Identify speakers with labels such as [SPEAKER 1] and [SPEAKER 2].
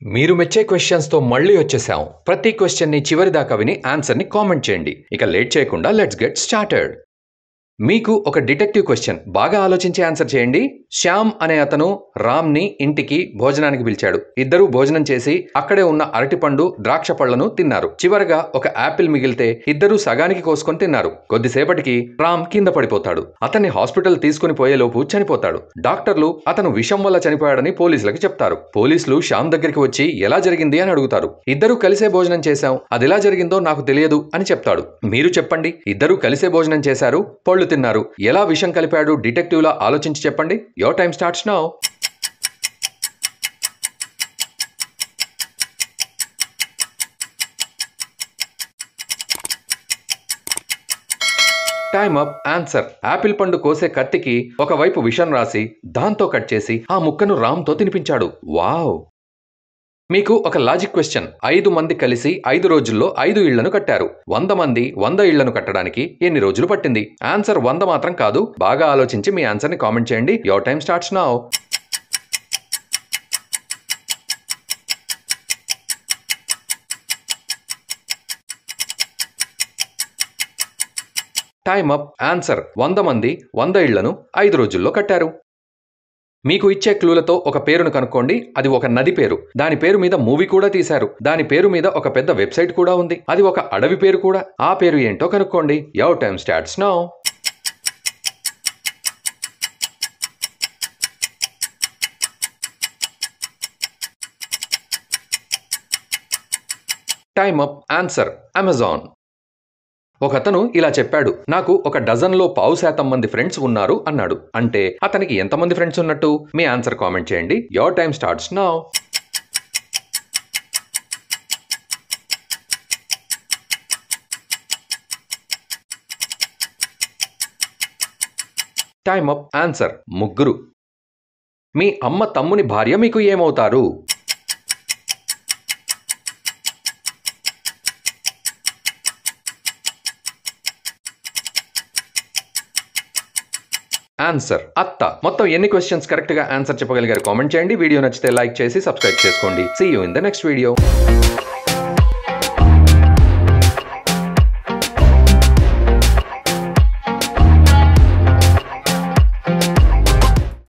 [SPEAKER 1] మీరు మెచ్చే క్వశ్చన్స్ తో మళ్ళీ వచ్చేసాం ప్రతి క్వశ్చన్ ని చివరి దాకా విని ఆన్సర్ ని కామెంట్ చేయండి ఇక లేట్ చేయకుండా లెట్స్ గెట్ స్టార్టెడ్ మీకు ఒక డిటెక్టివ్ క్వశ్చన్ బాగా ఆలోచించి ఆన్సర్ చేయండి శ్యామ్ అనే అతను రామ్ ని ఇంటికి భోజనానికి పిలిచాడు ఇద్దరూ భోజనం చేసి అక్కడే ఉన్న అరటిపండు ద్రాక్ష పళ్లను తిన్నారు చివరగా ఒక యాపిల్ మిగిలితే ఇద్దరూ సగానికి కోసుకొని తిన్నారు కొద్దిసేపటికి రామ్ కింద పడిపోతాడు అతన్ని హాస్పిటల్ తీసుకుని పోయేలోపు చనిపోతాడు డాక్టర్లు అతను విషం వల్ల చనిపోయాడని పోలీసులకు చెప్తారు పోలీసులు శ్యామ్ దగ్గరికి వచ్చి ఎలా జరిగింది అని అడుగుతారు ఇద్దరూ కలిసే భోజనం చేశాం అది ఎలా జరిగిందో నాకు తెలియదు అని చెప్తాడు మీరు చెప్పండి ఇద్దరూ కలిసే భోజనం చేశారు పళ్ళు తిన్నారు ఎలా విషం కలిపాడు డిటెక్టివ్ లా ఆలోచించి చెప్పండి your time starts now time up answer apple పండు కోసే కత్తికి ఒకవైపు విషం రాసి దాంతో కట్ చేసి ఆ ముక్కను రామ్తో తినిపించాడు వావ్ మీకు ఒక లాజిక్ క్వశ్చన్ ఐదు మంది కలిసి ఐదు రోజుల్లో ఐదు ఇళ్లను కట్టారు వంద మంది వంద ఇళ్లను కట్టడానికి ఎన్ని రోజులు పట్టింది ఆన్సర్ వంద మాత్రం కాదు బాగా ఆలోచించి మీ ఆన్సర్ని కామెంట్ చేయండి your time starts now time up answer వంద మంది వంద ఇళ్లను ఐదు రోజుల్లో కట్టారు మీకు ఇచ్చే క్లూలతో ఒక పేరును కనుక్కోండి అది ఒక నది పేరు దాని పేరు మీద మూవీ కూడా తీశారు దాని పేరు మీద ఒక పెద్ద వెబ్సైట్ కూడా ఉంది అది ఒక అడవి పేరు కూడా ఆ పేరు ఏంటో కనుక్కోండి your time starts now time up answer Amazon ఒకతను ఇలా చెప్పాడు నాకు ఒక డజన్లో పావు శాతం మంది ఫ్రెండ్స్ ఉన్నారు అన్నాడు అంటే అతనికి ఎంతమంది ఫ్రెండ్స్ ఉన్నట్టు మీ ఆన్సర్ కామెంట్ చేయండి your time starts now time up answer ముగ్గురు మీ అమ్మ తమ్ముని భార్య మీకు ఏమవుతారు ఆన్సర్ అత్త మొత్తం ఎన్ని క్వశ్చన్స్ కరెక్ట్ గా ఆన్సర్ చెప్పగలిగారు కామెంట్ చేయండి వీడియో నచ్చితే లైక్ చేసి సబ్స్క్రైబ్ చేసుకోండి see you in the next video